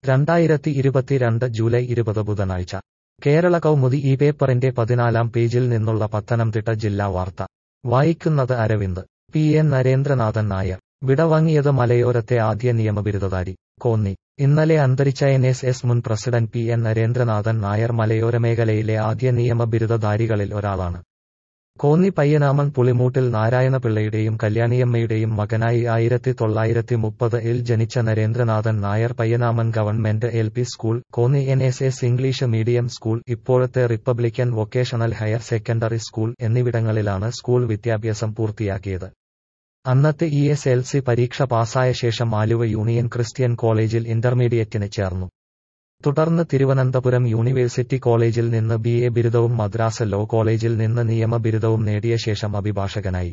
രണ്ടായിരത്തി ഇരുപത്തിരണ്ട് ജൂലൈ ഇരുപത് ബുധനാഴ്ച കേരള കൗമുദി ഈ പേപ്പറിന്റെ പതിനാലാം പേജിൽ നിന്നുള്ള പത്തനംതിട്ട ജില്ലാ വാർത്ത വായിക്കുന്നത് അരവിന്ദ് പി എൻ നരേന്ദ്രനാഥൻ നായർ വിടവാങ്ങിയത് മലയോരത്തെ ആദ്യ നിയമബിരുദധാരി കോന്നി ഇന്നലെ അന്തരിച്ച എൻ എസ് എസ് മുൻ president P N Narendranathan Nair മലയോര മേഖലയിലെ ആദ്യ നിയമബിരുദധാരികളിൽ ഒരാളാണ് കോന്നി പയ്യനാമൺ പുളിമൂട്ടിൽ നാരായണപിള്ളയുടെയും കല്യാണിയമ്മയുടെയും മകനായി ആയിരത്തി തൊള്ളായിരത്തി മുപ്പത് ഇൽ ജനിച്ച Narendranathan Nair Payyanaman government L P school Konni N S S English medium school ഇപ്പോഴത്തെ republican vocational higher secondary school എന്നിവിടങ്ങളിലാണ് സ്കൂൾ വിദ്യാഭ്യാസം പൂർത്തിയാക്കിയത് അന്നത്തെ ഇ എസ് എൽ സി പരീക്ഷ പാസായ ശേഷം ആലുവ യൂണിയൻ ക്രിസ്ത്യൻ കോളേജിൽ ഇന്റർമീഡിയറ്റിന് ചേർന്നു തുടർന്ന് തിരുവനന്തപുരം യൂണിവേഴ്സിറ്റി കോളേജിൽ നിന്ന് ബി എ ബിരുദവും മദ്രാസ് ലോ കോളേജിൽ നിന്ന് നിയമ ബിരുദവും നേടിയ ശേഷം അഭിഭാഷകനായി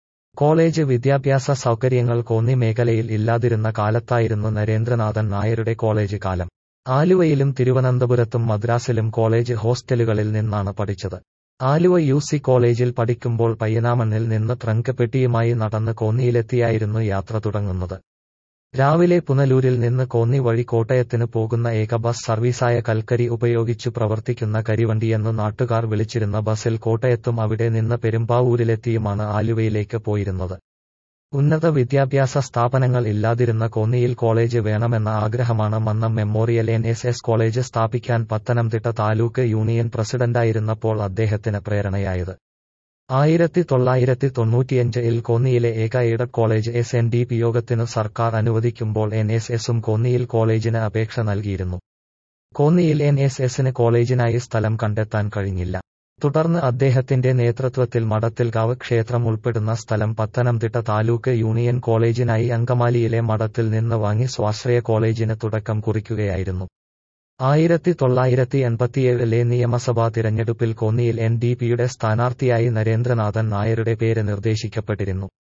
കോളേജ് വിദ്യാഭ്യാസ സൗകര്യങ്ങൾ കോന്നി മേഖലയിൽ ഇല്ലാതിരുന്ന കാലത്തായിരുന്നു നരേന്ദ്രനാഥൻ നായരുടെ കോളേജ് കാലം ആലുവയിലും തിരുവനന്തപുരത്തും മദ്രാസിലും കോളേജ് ഹോസ്റ്റലുകളിൽ നിന്നാണ് പഠിച്ചത് ആലുവ യു സി കോളേജിൽ പഠിക്കുമ്പോൾ പയ്യനാമണ്ണിൽ നിന്ന് ട്രങ്ക് പെട്ടിയുമായി നടന്ന് കോന്നിയിലെത്തിയായിരുന്നു യാത്ര തുടങ്ങുന്നത് രാവിലെ പുനലൂരിൽ നിന്ന് കോന്നി വഴി കോട്ടയത്തിന് പോകുന്ന ഏക ബസ് സർവീസായ കൽക്കരി ഉപയോഗിച്ചു പ്രവർത്തിക്കുന്ന കരിവണ്ടിയെന്ന് നാട്ടുകാർ വിളിച്ചിരുന്ന ബസിൽ കോട്ടയത്തും അവിടെ നിന്ന് പെരുമ്പാവൂരിലെത്തിയുമാണ് ആലുവയിലേക്ക് പോയിരുന്നത് ഉന്നത വിദ്യാഭ്യാസ സ്ഥാപനങ്ങൾ ഇല്ലാതിരുന്ന കോന്നിയിൽ കോളേജ് വേണമെന്ന ആഗ്രഹമാണ് Mannam memorial N S S college സ്ഥാപിക്കാൻ പത്തനംതിട്ട താലൂക്ക് യൂണിയൻ പ്രസിഡന്റായിരുന്നപ്പോൾ അദ്ദേഹത്തിന് പ്രേരണയായത് ആയിരത്തി തൊള്ളായിരത്തി തൊണ്ണൂറ്റിയഞ്ച് ഇൽ കോന്നിയിലെ ഏക aided college S N D P യോഗത്തിനു സർക്കാർ അനുവദിക്കുമ്പോൾ എൻ എസ് എസും കോന്നിയിൽ കോളേജിന് അപേക്ഷ നൽകിയിരുന്നു കോന്നിയിൽ എൻ എസ് എസിന് കോളേജിനായി സ്ഥലം കണ്ടെത്താൻ കഴിഞ്ഞില്ല തുടർന്ന് അദ്ദേഹത്തിന്റെ നേതൃത്വത്തിൽ മഠത്തിൽകാവ് ക്ഷേത്രം ഉൾപ്പെടുന്ന സ്ഥലം പത്തനംതിട്ട താലൂക്ക് യൂണിയൻ കോളേജിനായി അങ്കമാലിയിലെ മഠത്തിൽ നിന്ന് വാങ്ങി സ്വാശ്രയ കോളേജിന് തുടക്കം കുറിക്കുകയായിരുന്നു ആയിരത്തി തൊള്ളായിരത്തി എൺപത്തിയേഴിലെ നിയമസഭാ തിരഞ്ഞെടുപ്പിൽ കോന്നിയിൽ എൻ ഡി പിയുടെ സ്ഥാനാർത്ഥിയായി നരേന്ദ്രനാഥൻ നായരുടെ പേര് നിർദ്ദേശിക്കപ്പെട്ടിരുന്നു